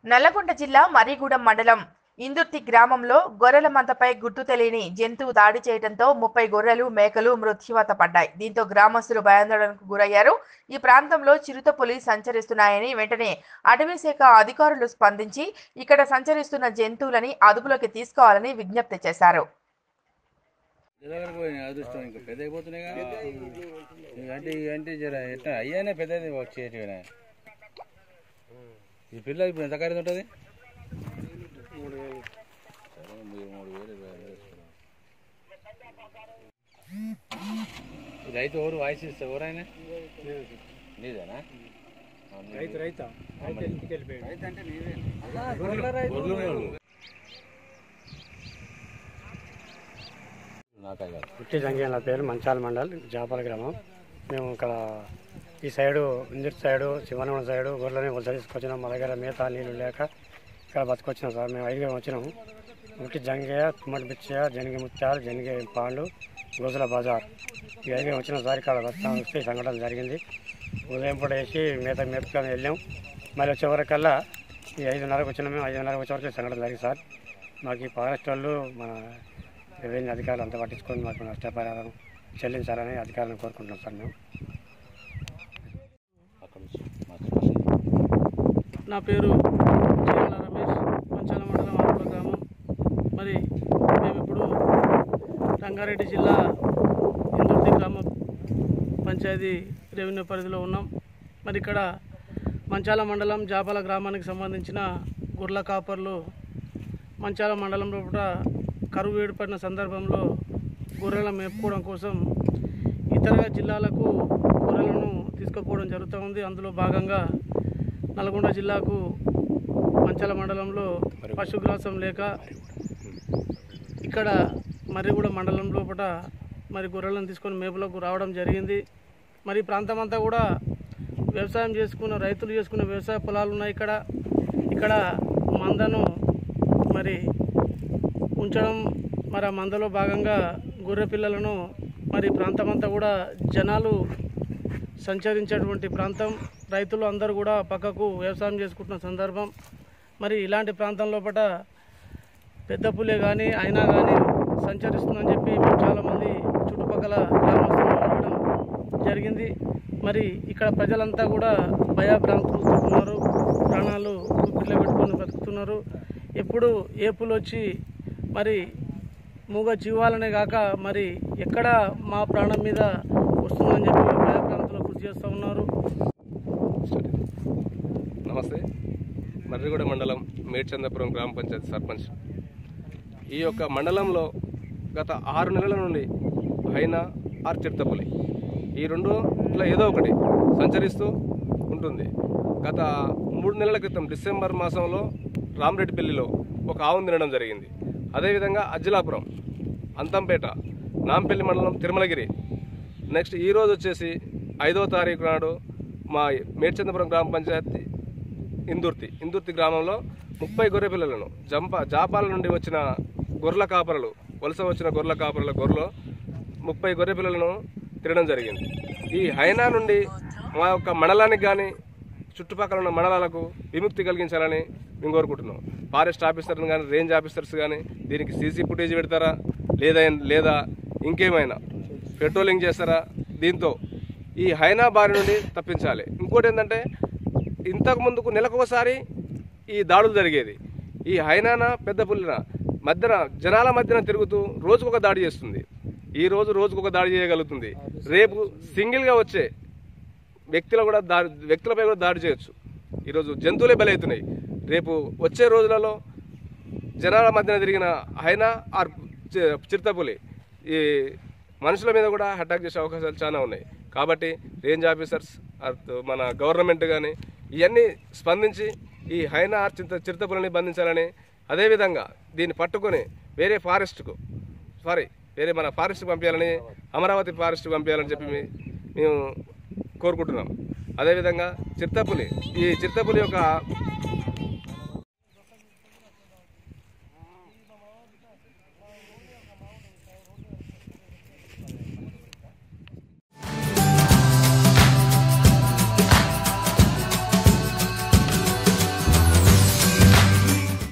నల్లగొండ జిల్లా మరిగూడెం మండలం ఇందుర్తి గ్రామంలో గొర్రెల మందపై గుర్తు తెలియని జంతువు దాడి చేయడంతో ముప్పై గొర్రెలు మేకలు మృత్యువాత పడ్డాయి దీంతో గ్రామస్తులు భయాందోళనకు గురయ్యారు ఈ ప్రాంతంలో చిరుతపులి సంచరిస్తున్నాయని వెంటనే అటవీ శాఖ అధికారులు స్పందించి ఇక్కడ సంచరిస్తున్న జంతువులని అదుపులోకి తీసుకోవాలని విజ్ఞప్తి చేశారు దగ్గరకు పోయినాయి అదృష్టం ఇంకా పెద్ద అయిపోతున్నాయి అంటే అంటే జర ఎట్లా అయ్యానే పెద్దది వచ్చేటివనే ఈ పిల్ల ఇప్పుడు ఎంత ఖరీదు ఉంటుంది మూడు వేలు మూడు వేలు ఇరవై వేలు వేసుకున్నాం. ఈ రైతు ఎవరు వాయిస్ ఇస్తే ఎవరైనా నీదేనా రైతు రైతు నాకా కాదు పుట్టి జంగే నా పేరు మంచాల మండల్ జాపాల గ్రామం మేము ఇక్కడ ఈ సైడు ఇందిర్ సైడు శివనగరం సైడు గొర్రెలని వలస తీసుకొచ్చినాం మా దగ్గర మిగతా నీళ్ళు లేక ఇక్కడ బతుకొచ్చినాం సార్ మేము ఐదుగురం వచ్చినాము పుట్టి జంగయ్య కుమ్మడి పిచ్చయ్య జనగి ముత్యాలు జనగి పాండు గోసుల బజార్ ఈ ఐదుగురం వచ్చినాం సార్ ఇక్కడ బతుకం వస్తే ఈ సంఘటన జరిగింది ఉదయం పూట వేసి మిగతా మేపుకొని వెళ్ళాం మళ్ళీ వచ్చే వరకల్లా ఈ ఐదున్నరకు వచ్చినాం మేము ఐదున్నరకు వచ్చే వరకు ఈ సంఘటన జరిగింది సార్ మాకు ఈ ఫారెస్ట్ వాళ్ళు మన రెవెన్యూ అధికారులు అంతా పట్టించుకొని మాకు నష్టపరిహారం చెల్లించాలని అధికారులను కోరుకుంటున్నాం సార్ మేము అక్కడ నుంచి మాకు నా పేరు చీరాల రమేష్ మంచాల మండలం ఆరుల గ్రామం మరి మేము ఇప్పుడు రంగారెడ్డి జిల్లా ఇందుర్తి గ్రామ పంచాయతీ రెవెన్యూ పరిధిలో ఉన్నాం మరి ఇక్కడ మంచాల మండలం జాపాల గ్రామానికి సంబంధించిన గుర్ల కాపర్లు మంచాల మండలంలో కూడా కరువు ఏర్పడిన సందర్భంలో గొర్రెల మేపుకోవడం కోసం ఇతర జిల్లాలకు గొర్రెలను తీసుకుపోవడం జరుగుతూ ఉంది అందులో భాగంగా నల్గొండ జిల్లాకు మంచాల మండలంలో పశుగ్రాసం లేక ఇక్కడ మర్రిగూడ మండలం లోపల మరి గొర్రెలను తీసుకొని మేపులకు రావడం జరిగింది మరి ఈ ప్రాంతం అంతా కూడా వ్యవసాయం చేసుకున్న రైతులు చేసుకున్న వ్యవసాయ పొలాలు ఉన్నాయి ఇక్కడ ఇక్కడ మందను మరి ఉంచడం మరి ఆ మందలో భాగంగా గొర్రె పిల్లలను మరి ఈ ప్రాంతం అంతా కూడా జనాలు సంచరించేటువంటి ప్రాంతం రైతులు అందరూ కూడా పక్కకు వ్యవసాయం చేసుకుంటున్న సందర్భం మరి ఇలాంటి ప్రాంతం లోపల పెద్ద పులే కానీ అయినా కానీ సంచరిస్తుందని చెప్పి మేము చాలామంది చుట్టుపక్కల గ్రామస్తులు అడగడం జరిగింది మరి ఇక్కడ ప్రజలంతా కూడా భయభ్రాంతులు ఉన్నారు ప్రాణాలు గుప్పిట్లో పెట్టుకొని బతుకుతున్నారు ఎప్పుడు ఏపులు వచ్చి మరి మూగ జీవాలనే కాక మరి ఎక్కడ మా ప్రాణం మీద వస్తుందని చెప్పి భయభ్రాంతులు కృషి చేస్తూ ఉన్నారు నమస్తే మర్రిగూడ మండలం మేడ్చందపురం గ్రామ పంచాయతీ సర్పంచ్ ఈ యొక్క మండలంలో గత ఆరు నెలల నుండి హైనా ఆర్ చిరుతపులి ఈ రెండులో ఏదో ఒకటి సంచరిస్తూ ఉంటుంది గత మూడు నెలల క్రితం డిసెంబర్ మాసంలో రామరెడ్డిపల్లిలో ఒక ఆవును తినడం జరిగింది అదేవిధంగా అజ్జలాపురం అంతంపేట నాంపల్లి మండలం తిరుమలగిరి నెక్స్ట్ ఈ రోజు వచ్చేసి ఐదవ తారీఖు నాడు మా మేడ్చందపురం గ్రామ పంచాయతీ ఇందుర్తి ఇందుర్తి గ్రామంలో ముప్పై గొర్రె పిల్లలను జంప జాపాల నుండి వచ్చిన గొర్రెల కాపరలు వలస వచ్చిన గొర్రెల కాపరల గొర్రెలు ముప్పై గొర్రె పిల్లలను తినడం జరిగింది ఈ హైనా నుండి మా యొక్క మండలానికి కానీ చుట్టుపక్కల ఉన్న మండలాలకు విముక్తి కలిగించాలని మేము కోరుకుంటున్నాం ఫారెస్ట్ ఆఫీసర్ని కానీ రేంజ్ ఆఫీసర్స్ కానీ దీనికి సీసీ ఫుటేజ్ పెడతారా లేదా లేదా ఇంకేమైనా పెట్రోలింగ్ చేస్తారా దీంతో ఈ హైనా బారి నుండి తప్పించాలి ఇంకోటి ఏంటంటే ఇంతకు ముందుకు నెలకొకసారి ఈ దాడులు జరిగేది ఈ హైనాన పెద్ద పుల్లిన మధ్యన జనాల మధ్యన తిరుగుతూ రోజుకొక దాడి చేస్తుంది ఈ రోజు రోజుకొక దాడి చేయగలుగుతుంది రేపు సింగిల్గా వచ్చే వ్యక్తులు కూడా దాడి వ్యక్తులపై కూడా దాడి చేయొచ్చు ఈరోజు జంతువులే బలవుతున్నాయి రేపు వచ్చే రోజులలో జనాల మధ్యన తిరిగిన హైనా ఆర్ చి- చిరుతపులి ఈ మనుషుల మీద కూడా అటాక్ చేసే అవకాశాలు చాలా ఉన్నాయి కాబట్టి రేంజ్ ఆఫీసర్స్ ఆర్ మన గవర్నమెంట్ కానీ ఇవన్నీ స్పందించి ఈ హైనా ఆర్ చిరుత చిరుతపులిని బంధించాలని అదేవిధంగా దీన్ని పట్టుకొని వేరే ఫారెస్ట్కు సారీ వేరే మన ఫారెస్ట్కి పంపించాలని అమరావతి ఫారెస్ట్కి పంపించాలని చెప్పి మీ- మేము కోరుకుంటున్నాం అదేవిధంగా చిరుతపులి ఈ చిరుతపులి యొక్క